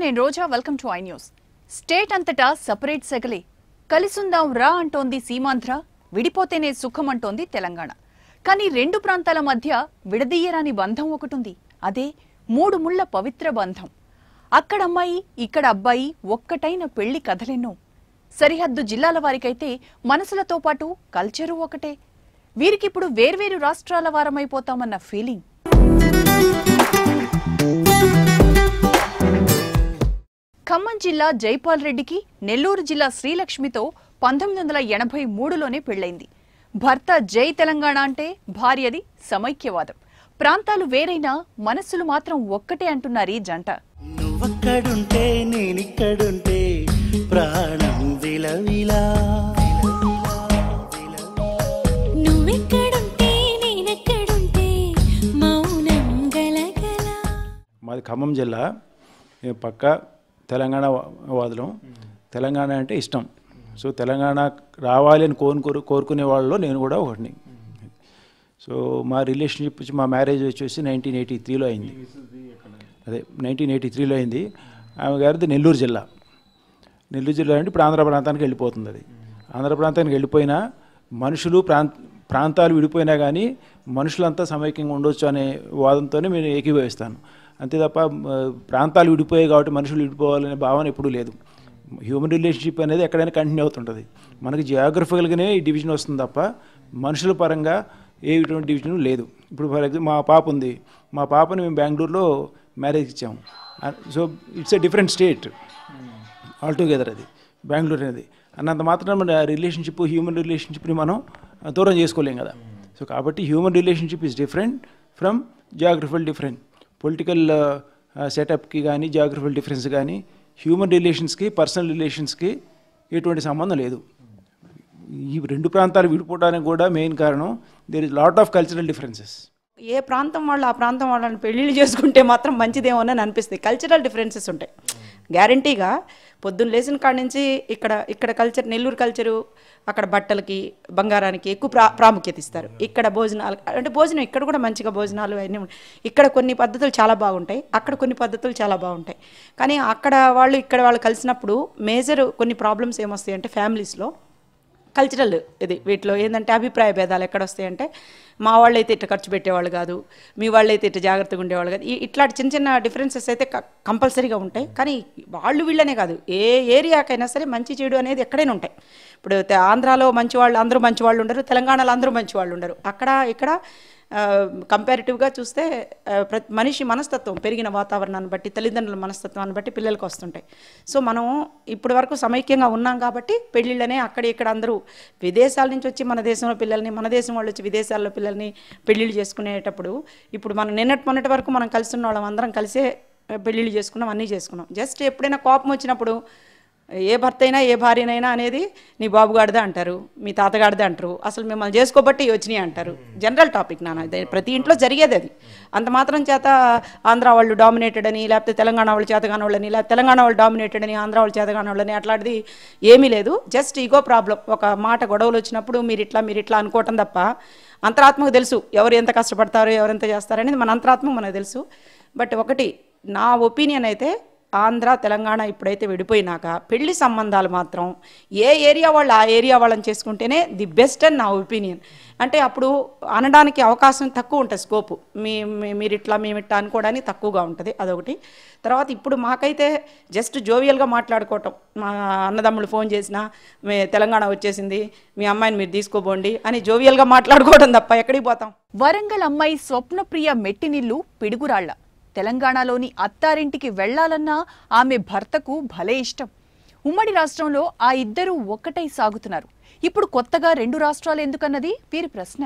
నేను Roja welcome to I news state అంతటా separate సెగలే కలిసుందాం రా అంటోంది సీమాంధ్ర విడిపోతేనే సుఖం అంటోంది తెలంగాణ కానీ రెండు ప్రాంతాల మధ్య విడదీయరాని బంధం ఒకటుంది అదే మూడు ముళ్ల పవిత్ర బంధం అక్కడ అమ్మాయి ఇక్కడ అబ్బాయి ఒక్కటైన పెళ్లి కథలెన్నో సరిహద్దు జిల్లాల వారికైతే మనసులతో పాటు కల్చరు ఒకటే వీరికిప్పుడు వేర్వేరు రాష్ట్రాల వారమైపోతామన్న ఫీలింగ్ ఖమ్మం జిల్లా జైపాల్ రెడ్డికి నెల్లూరు జిల్లా శ్రీలక్ష్మితో పంతొమ్మిది వందల ఎనభై మూడులోనే పెళ్లైంది భర్త జై తెలంగాణ అంటే భార్యది సమైక్యవాదం ప్రాంతాలు వేరైనా మనస్సులు మాత్రం ఒక్కటే అంటున్నారు ఈ జంట నువ్వక్కడుంటే నేనిక్కడుంటే ప్రాణం విలవిలా నువ్వెక్కడుంటే నేనెక్కడుంటే మౌనం గలగల మాది ఖమ్మం జిల్లా మేము పక్క తెలంగాణ వా- వాదులం తెలంగాణ అంటే ఇష్టం సో తెలంగాణ రావాలి అని కోరుకోరు కోరుకునే వాళ్ళలో నేను కూడా ఒకటిని సో మా రిలేషన్షిప్ వచ్చి మా మ్యారేజ్ వచ్చేసి నైన్టీన్ ఎయిటీ త్రీలో అయింది అదే నైన్టీన్ ఎయిటీ త్రీలో అయింది ఆమె గారిది నెల్లూరు జిల్లా నెల్లూరు జిల్లా అంటే ఇప్పుడు ఆంధ్ర ప్రాంతానికి వెళ్ళిపోతుంది అది ఆంధ్ర ప్రాంతానికి వెళ్ళిపోయినా మనుషులు ప్రాంత ప్రాంతాలు విడిపోయినా కానీ మనుషులంతా సమైక్యంగా ఉండొచ్చు అనే వాదంతోనే నేను ఏకీభవిస్తాను అంతే తప్ప ఆ, ప్రాంతాలు విడిపోయాయి కాబట్టి మనుషులు విడిపోవాలనే భావన ఎప్పుడూ లేదు హ్యూమన్ రిలేషన్షిప్ అనేది ఎక్కడైనా కంటిన్యూ అవుతుంటుంది మనకి జియోగ్రఫికల్గానే ఈ డివిజన్ వస్తుంది తప్ప మనుషుల పరంగా ఏ ఇటువంటి డివిజన్ లేదు ఇప్పుడు ఫర్ ఎగ్జాంపుల్ మా పాప ఉంది మా పాపని మేము బెంగళూరులో మ్యారేజ్ ఇచ్చాము so it's a different state all together అది బెంగళూరు అనేది అన్నంత మాత్రం మన రిలేషన్షిప్ హ్యూమన్ రిలేషన్షిప్ని మనం దూరం చేసుకోలేం కదా సో కాబట్టి human relationship is different from geographical different political సెటప్కి కానీ జియోగ్రఫికల్ డిఫరెన్స్ కానీ హ్యూమన్ రిలేషన్స్కి పర్సనల్ రిలేషన్స్కి ఎటువంటి సంబంధం లేదు ఈ రెండు ప్రాంతాలు విడిపోవడానికి కూడా మెయిన్ కారణం there is lot of cultural differences ఏ ప్రాంతం వాళ్ళు ఆ ప్రాంతం వాళ్ళని పెళ్ళిళ్ళు చేసుకుంటే మాత్రం మంచిదేమోనని అనిపిస్తుంది కల్చరల్ డిఫరెన్సెస్ ఉంటాయి గ్యారంటీగా పొద్దున్న లేచిన కాడ నుంచి ఇక్కడ ఇక్కడ కల్చర్ నెల్లూరు కల్చరు అక్కడ బట్టలకి బంగారానికి ఎక్కువ ప్రా ప్రాముఖ్యత ఇస్తారు ఇక్కడ భోజనాలు అంటే భోజనం ఇక్కడ కూడా మంచిగా భోజనాలు అవన్నీ ఉంటాయి. ఇక్కడ కొన్ని పద్ధతులు చాలా బాగుంటాయి అక్కడ కొన్ని పద్ధతులు చాలా బాగుంటాయి కానీ అక్కడ వాళ్ళు ఇక్కడ వాళ్ళు కలిసినప్పుడు మేజర్ కొన్ని ప్రాబ్లమ్స్ ఏమొస్తాయి అంటే ఫ్యామిలీస్లో కల్చరల్ ఇది వీటిలో ఏంటంటే అభిప్రాయ భేదాలు ఎక్కడ వస్తాయంటే మా వాళ్ళు అయితే ఇట్లా ఖర్చు పెట్టేవాళ్ళు కాదు మీ వాళ్ళు అయితే ఇట్లా జాగ్రత్తగా ఉండేవాళ్ళు కాదు ఈ- ఇట్లాంటి చిన్న చిన్న డిఫరెన్సెస్ అయితే కంపల్సరీగా ఉంటాయి కానీ వాళ్ళు వీళ్ళనే కాదు ఏ ఏరియాకైనా సరే మంచి చెడు అనేది ఎక్కడైనా ఉంటాయి ఇప్పుడు తె- ఆంధ్రాలో మంచి వాళ్ళు అందరూ మంచి వాళ్ళు ఉండరు తెలంగాణలో అందరూ మంచి వాళ్ళు ఉండరు అక్కడ ఇక్కడ కంపారిటివ్గా చూస్తే ఆ, ప్రతి మనిషి మనస్తత్వం పెరిగిన వాతావరణాన్ని బట్టి తల్లిదండ్రుల మనస్తత్వాన్ని బట్టి పిల్లలకు వస్తుంటాయి సో మనం ఇప్పటి వరకు సమైక్యంగా ఉన్నాం కాబట్టి పెళ్ళిళ్ళనే అక్కడ ఇక్కడ అందరూ విదేశాల నుంచి వచ్చి మన దేశంలో పిల్లల్ని మన దేశం వాళ్ళు వచ్చి విదేశాల్లో పిల్లల్ని పెళ్ళిళ్ళు చేసుకునేటప్పుడు ఇప్పుడు మనం నిన్నటి మొన్నటి వరకు మనం కలిసి ఉన్న వాళ్ళం అందరం కలిసే ఆ, పెళ్ళిళ్ళు చేసుకున్నాం అన్నీ చేసుకున్నాం జస్ట్ ఎప్పుడైనా కోపం వచ్చినప్పుడు ఏ భర్త అయినా ఏ భార్యనైనా అనేది నీ బాబుగాడిదే అంటారు మీ తాతగాడిదే అంటారు అసలు మిమ్మల్ని చేసుకోబట్టి ఇవి వచ్చినాయి అంటారు జనరల్ టాపిక్ నాన్న ఇది ప్రతి ఇంట్లో జరిగేది అది అంత మాత్రం చేత ఆంధ్ర వాళ్ళు డామినేటెడ్ అని లేకపోతే తెలంగాణ వాళ్ళు చేతగాని వాళ్ళని లేకపోతే తెలంగాణ వాళ్ళు డామినేటెడ్ అని ఆంధ్ర వాళ్ళు చేతగాని వాళ్ళని అట్లాంటిది ఏమీ లేదు జస్ట్ ఈగో ప్రాబ్లం ఒక మాట గొడవలు వచ్చినప్పుడు మీరు ఇట్లా మీరు ఇట్లా అనుకోవటం తప్ప అంతరాత్మకు తెలుసు ఎవరు ఎంత కష్టపడతారో ఎవరు ఎంత చేస్తారో అనేది మన అంతరాత్మకు మనకు తెలుసు బట్ ఒకటి నా ఒపీనియన్ అయితే ఆంధ్ర తెలంగాణ ఇప్పుడైతే విడిపోయినాక పెళ్లి సంబంధాలు మాత్రం ఏ ఏరియా వాళ్ళు ఆ ఏరియా వాళ్ళని చేసుకుంటేనే ది బెస్ట్ అని నా ఒపీనియన్ అంటే అప్పుడు అనడానికి అవకాశం తక్కువ ఉంటుంది స్కోపు మీ మీ- మీరు ఇట్లా మేము ఇట్లా అనుకోవడానికి తక్కువగా ఉంటుంది అదొకటి తర్వాత ఇప్పుడు మాకైతే జస్ట్ జోవియల్గా మాట్లాడుకోవటం మా అన్నదమ్ములు ఫోన్ చేసినా మే తెలంగాణ వచ్చేసింది మీ అమ్మాయిని మీరు తీసుకోబోండి అని జోవియల్గా మాట్లాడుకోవడం తప్ప ఎక్కడికి పోతాం వరంగల్ అమ్మాయి స్వప్నప్రియ మెట్టినిల్లు పిడుగురాళ్ల తెలంగాణలోని అత్తారింటికి వెళ్లాలన్నా ఆమె భర్తకు భలే ఇష్టం ఉమ్మడి రాష్ట్రంలో ఆ ఇద్దరూ ఒక్కటై సాగుతున్నారు ఇప్పుడు కొత్తగా రెండు రాష్ట్రాలు ఎందుకన్నది వీరి ప్రశ్న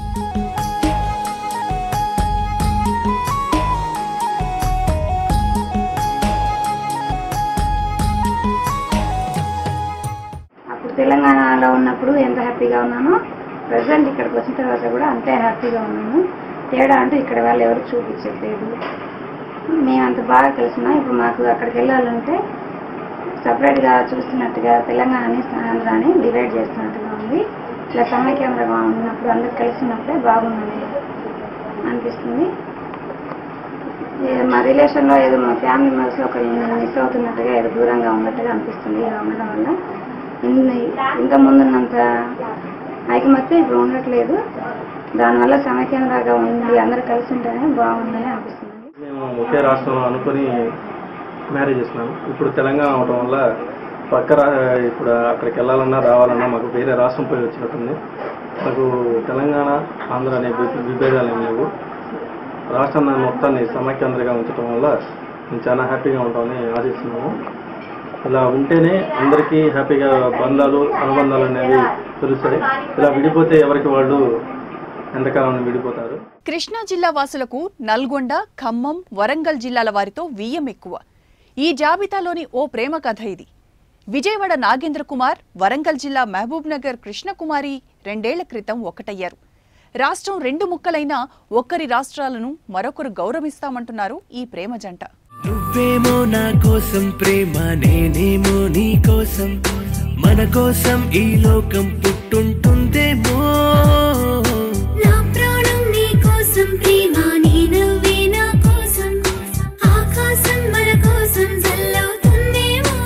అప్పుడు తెలంగాణలో ఉన్నప్పుడు ఎంత హ్యాపీగా ఉన్నానో ప్రజెంట్ ఇక్కడికి వచ్చిన తర్వాత కూడా అంతే హ్యాపీగా ఉన్నాను తేడా అంటూ ఇక్కడ వాళ్ళు ఎవరు చూపించట్లేదు మేము అంత బాగా కలిసినా ఇప్పుడు మాకు అక్కడికి వెళ్ళాలంటే సపరేట్గా చూస్తున్నట్టుగా తెలంగాణని ఆంధ్రాని డివైడ్ చేస్తున్నట్టుగా ఉంది ఇట్లా సమైక్యంగా ఉన్నప్పుడు అందరు కలిసి ఉన్నప్పుడే బాగుందని అనిపిస్తుంది ఏ- మా రిలేషన్లో ఏదో మా ఫ్యామిలీ మెంబర్స్ ఒక మిస్ అవుతున్నట్టుగా ఏదో దూరంగా ఉన్నట్టుగా అనిపిస్తుంది ఇలా ఉండడం వల్ల ఇన్ని ఇంత ముందున్నంత ఐకమత్యం ఇప్పుడు ఉండట్లేదు దానివల్ల సమైక్యంగా ఉంది అందరూ కలిసి ఉంటేనే బాగుందని అనిపిస్తుంది మేము ఒకే రాష్ట్రంలో అనుకుని మ్యారేజ్ చేసినాము ఇప్పుడు తెలంగాణ అవడం వల్ల పక్క రా ఇప్పుడు అక్కడికి వెళ్ళాలన్నా రావాలన్నా మాకు వేరే రాష్ట్రం పోయి వచ్చినట్టుంది మాకు తెలంగాణ ఆంధ్ర అనే వి- విభేదాలు ఏం లేవు రాష్ట్రాన్ని మొత్తాన్ని సమైక్యాంధ్రగా ఉంచడం వల్ల మేము చాలా హ్యాపీగా ఉంటామని ఆశిస్తున్నాము ఇలా ఉంటేనే అందరికీ హ్యాపీగా బంధాలు అనుబంధాలు అనేవి తెలుస్తాయి ఇలా విడిపోతే ఎవరికి వాళ్ళు ఎంతకాలం విడిపోతారు కృష్ణా జిల్లా వాసులకు నల్గొండ ఖమ్మం వరంగల్ జిల్లాల వారితో వియ్యం ఎక్కువ ఈ జాబితాలోని ఓ ప్రేమ కథ ఇది విజయవాడ నాగేంద్ర కుమార్ వరంగల్ జిల్లా మహబూబ్ నగర్ కృష్ణకుమారి రెండేళ్ల క్రితం ఒకటయ్యారు రాష్ట్రం రెండు ముక్కలైనా ఒక్కరి రాష్ట్రాలను మరొకరు గౌరవిస్తామంటున్నారు ఈ ప్రేమ జంట నువ్వేమో నా కోసం ప్రేమ నేనేమో నీ కోసం మన కోసం ఈ లోకం పుట్టుంటుందేమో నా ప్రాణం నీ కోసం ప్రేమ నీ నవ్వే నా కోసం ఆకాశం మన కోసం జల్లవుతుందేమో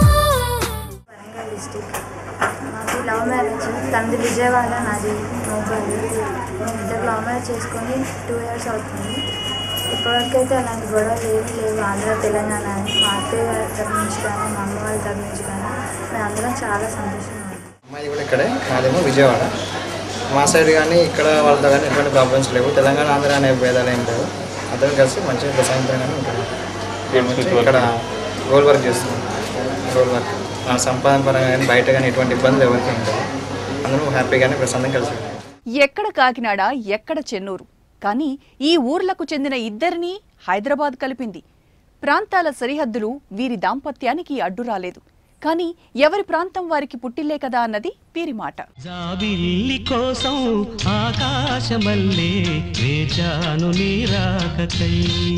వరంగల్ డిస్టిక్ మాది లవ్ మ్యారేజ్ తండ్రి విజయవాడ నాది నౌకర్లు మేము ఇద్దరు లవ్ మ్యారేజ్ చేసుకొని టూ ఇయర్స్ అవుతుంది ఇప్పటివరకు అయితే అలాంటి గొడవలు ఏమీ లేవు ఆంధ్ర తెలంగాణ అని మా అత్తయ్య గారి తరఫు నుంచి కానీ మా అమ్మ వాళ్ళ తరఫు నుంచి కానీ మేము అందరం చాలా సంతోషంగా ఉన్నాం అమ్మాయి కూడా ఇక్కడే మాదేమో విజయవాడ మా సైడ్ కానీ ఇక్కడ వాళ్ళతో కానీ ఎటువంటి ప్రాబ్లమ్స్ లేవు తెలంగాణ ఆంధ్ర అనే భేదాలు ఏం లేవు అందరం కలిసి మంచిగా ప్రశాంతంగానే ఉంటాం మంచిగా ఇక్కడ గోల్ వర్క్ చేస్తున్నాం గోల్ వర్క్ మన సంపాదన పరంగా కానీ బయట కానీ ఎటువంటి ఇబ్బందులు ఎవరికి ఉండవు అందరం హ్యాపీగానే ప్రశాంతంగా కలిసి ఉంటాం ఎక్కడ కాకినాడ ఎక్కడ చెన్నూరు కానీ ఈ ఊర్లకు చెందిన ఇద్దరినీ హైదరాబాద్ కలిపింది ప్రాంతాల సరిహద్దులు వీరి దాంపత్యానికి అడ్డు రాలేదు కానీ ఎవరి ప్రాంతం వారికి పుట్టిల్లే కదా అన్నది వీరి మాట జాబిల్లి కోసం ఆకాశమల్లే వేచాను నీరాకకై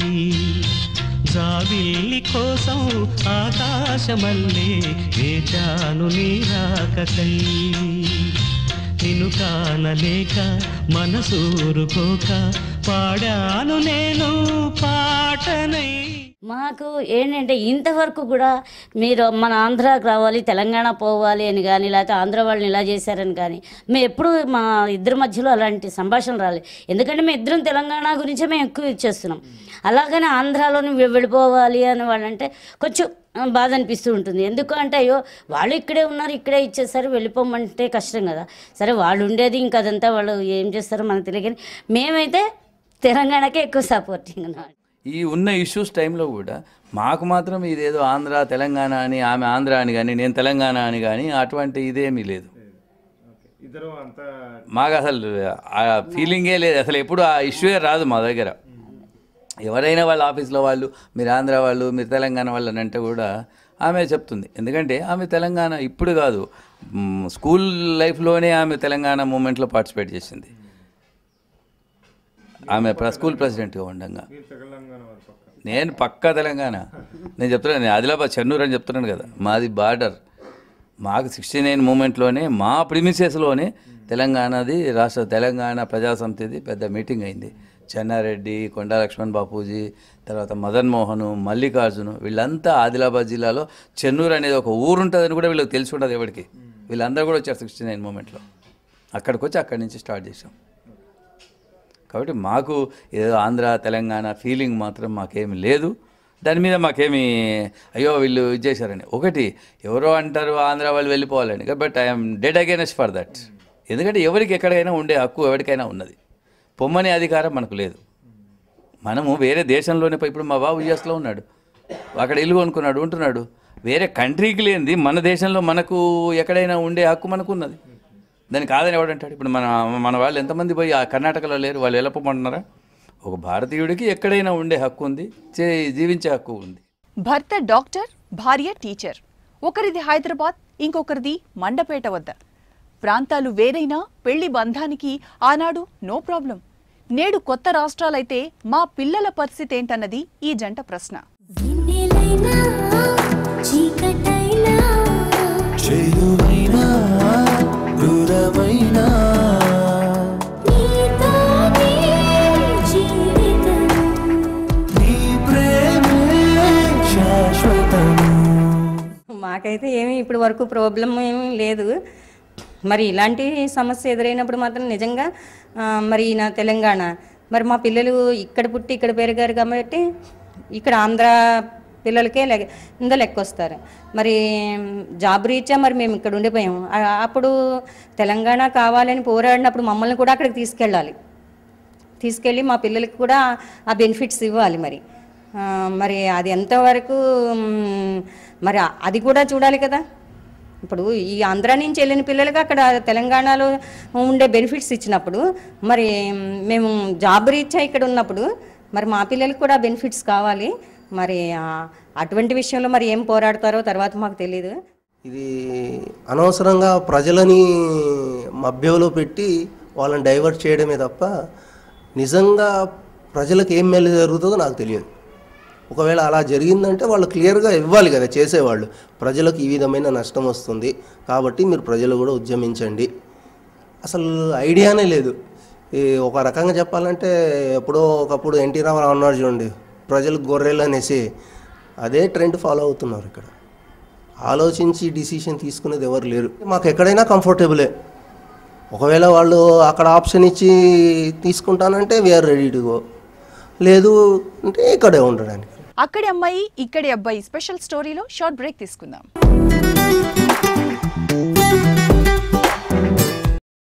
జాబిల్లి కోసం ఆకాశమల్లే వేచాను నీరాకకై నిన్ను కానలేక మనసూరుకోక పాడాను నేను పాటనై మాకు ఏంటంటే ఇంతవరకు కూడా మీరు మన ఆంధ్రాకి రావాలి తెలంగాణ పోవాలి అని కానీ లేకపోతే ఆంధ్ర వాళ్ళని ఇలా చేశారని కానీ మేము ఎప్పుడు మా ఇద్దరి మధ్యలో అలాంటి సంభాషణ రాలేదు ఎందుకంటే మేము ఇద్దరం తెలంగాణ గురించే మేము ఎక్కువ ఇచ్చేస్తున్నాం అలాగని ఆంధ్రాలోని వె- వెళ్ళిపోవాలి అని వాళ్ళంటే కొంచెం ఆ, బాధ అనిపిస్తూ ఉంటుంది ఎందుకు అంటే అయ్యో వాళ్ళు ఇక్కడే ఉన్నారు ఇక్కడే ఇచ్చేసారు వెళ్ళిపోమంటే కష్టం కదా సరే వాళ్ళు ఉండేది ఇంకా అదంతా వాళ్ళు ఏం చేస్తారో మనకు తెలియదు కానీ మేమైతే తెలంగాణకే ఎక్కువ సపోర్టింగ్ ఉన్నాం ఈ ఉన్న ఇష్యూస్ టైంలో కూడా మాకు మాత్రం ఇదేదో ఆంధ్ర తెలంగాణ అని ఆమె ఆంధ్ర అని కానీ నేను తెలంగాణ అని కానీ అటువంటి ఇదేమీ లేదు ఇద్దరు అంతా మాకు అసలు ఆ ఫీలింగే లేదు అసలు ఎప్పుడు ఆ ఇష్యూయే రాదు మా దగ్గర ఎవరైనా వాళ్ళ ఆఫీస్లో వాళ్ళు మీరు ఆంధ్ర వాళ్ళు మీరు తెలంగాణ వాళ్ళు అని అంటే కూడా ఆమె చెప్తుంది ఎందుకంటే ఆమె తెలంగాణ ఇప్పుడు కాదు మ్, స్కూల్ లైఫ్లోనే ఆమె తెలంగాణ మూమెంట్లో పార్టిసిపేట్ చేసింది ఆమె ప్ర- స్కూల్ ప్రెసిడెంట్గా ఉండగా నేను పక్కా తెలంగాణ నేను చెప్తున్నాను నేను ఆదిలాబాద్ చెన్నూరు అని చెప్తున్నాను కదా మాది బార్డర్ మాకు సిక్స్టీ నైన్ మూమెంట్లోనే మా ప్రిమిసెస్లోనే తెలంగాణది రాష్ట్ర తెలంగాణ ప్రజాసమితిది పెద్ద మీటింగ్ అయింది చెన్నారెడ్డి కొండా లక్ష్మణ్ బాపూజీ తర్వాత మదన్ మోహన్ మల్లికార్జును వీళ్ళంతా ఆదిలాబాద్ జిల్లాలో చెన్నూరు అనేది ఒక ఊరు ఉంటుందని కూడా వీళ్ళకి తెలిసి ఉండదు ఎవరికి వీళ్ళందరూ కూడా వచ్చారు సిక్స్టీ నైన్ మూమెంట్లో అక్కడికి వచ్చి అక్కడి నుంచి స్టార్ట్ చేసాం కాబట్టి మాకు ఏదో ఆంధ్ర తెలంగాణ ఫీలింగ్ మాత్రం మాకేమి లేదు దాని మీద మాకేమి అయ్యో వీళ్ళు ఇది చేశారని ఒకటి ఎవరో అంటారు ఆంధ్ర వాళ్ళు వెళ్ళిపోవాలని but I'm dead against for that ఎందుకంటే ఎవరికి ఎక్కడైనా ఉండే హక్కు ఎవరికైనా ఉన్నది పొమ్మనే అధికారం మనకు లేదు మనము వేరే దేశంలోనే పోయి- ఇప్పుడు మా బాబు యుఎస్లో ఉన్నాడు అక్కడ ఇల్లు కొనుక్కున్నాడు ఉంటున్నాడు వేరే కంట్రీకి లేనిది మన దేశంలో మనకు ఎక్కడైనా ఉండే హక్కు మనకు ఉన్నది దాన్ని కాదని ఎవడంటాడు ఇప్పుడు మన మన వాళ్ళు ఎంతమంది పోయి ఆ కర్ణాటకలో లేరు వాళ్ళు వెళ్ళపోమంటున్నారా ఒక భారతీయుడికి ఎక్కడైనా ఉండే హక్కు ఉంది చే జీవించే హక్కు ఉంది భర్త డాక్టర్ భార్య టీచర్ ఒకరిది హైదరాబాద్ ఇంకొకరిది మండపేట వద్ద ప్రాంతాలు వేరైనా పెళ్లి బంధానికి ఆనాడు నో ప్రాబ్లం నేడు కొత్త రాష్ట్రాలైతే మా పిల్లల పరిస్థితి ఏంటన్నది ఈ జంట ప్రశ్న వెన్నెలైనా చీకటైనా చేరువైనా దూరమైనా నీతోనే జీవితం నీ మాకైతే ఏమీ ఇప్పటి వరకు ప్రాబ్లం ఏమీ లేదు మరి ఇలాంటి సమస్య ఎదురైనప్పుడు మాత్రం నిజంగా ఆ, మరి నా తెలంగాణ మరి మా పిల్లలు ఇక్కడ పుట్టి ఇక్కడ పెరిగారు కాబట్టి ఇక్కడ ఆంధ్ర పిల్లలకే లె ఇంద లెక్క వస్తారు మరి జాబ్ రీత్యా మరి మేము ఇక్కడ ఉండిపోయాము ఆ- అప్పుడు తెలంగాణ కావాలని పోరాడినప్పుడు మమ్మల్ని కూడా అక్కడికి తీసుకెళ్ళాలి తీసుకెళ్ళి మా పిల్లలకి కూడా ఆ బెనిఫిట్స్ ఇవ్వాలి మరి ఆ, మరి అది ఎంతవరకు మ్, మరి అది కూడా చూడాలి కదా ఇప్పుడు ఈ ఆంధ్ర నుంచి వెళ్ళిన పిల్లలకి అక్కడ తెలంగాణలో ఉండే బెనిఫిట్స్ ఇచ్చినప్పుడు మరి మేము జాబ్ రీత్యా ఇక్కడ ఉన్నప్పుడు మరి మా పిల్లలకి కూడా బెనిఫిట్స్ కావాలి మరి ఆ, అటువంటి విషయంలో మరి ఏం పోరాడతారో తర్వాత మాకు తెలియదు ఇది అనవసరంగా ప్రజలని మభ్యంలో పెట్టి వాళ్ళని డైవర్ట్ చేయడమే తప్ప నిజంగా ప్రజలకు ఏం మేలు జరుగుతుందో నాకు తెలియదు ఒకవేళ అలా జరిగిందంటే వాళ్ళు క్లియర్గా ఇవ్వాలి కదా చేసేవాళ్ళు ప్రజలకు ఈ విధమైన నష్టం వస్తుంది కాబట్టి మీరు ప్రజలు కూడా ఉద్యమించండి అసలు ఐడియానే లేదు ఈ ఒక రకంగా చెప్పాలంటే ఎప్పుడో ఒకప్పుడు ఎన్టీ రామారావు అన్నాడు చూడండి ప్రజలకు గొర్రెలు అనేసి అదే ట్రెండ్ ఫాలో అవుతున్నారు ఇక్కడ ఆలోచించి డిసిషన్ తీసుకునేది ఎవరు లేరు మాకు ఎక్కడైనా కంఫర్టబులే ఒకవేళ వాళ్ళు అక్కడ ఆప్షన్ ఇచ్చి తీసుకుంటానంటే వీఆర్ రెడీ టు గో లేదు అంటే ఇక్కడే ఉండడానికి అక్కడి అమ్మాయి ఇక్కడి అబ్బాయి స్పెషల్ స్టోరీలో షార్ట్ బ్రేక్ తీసుకుందాం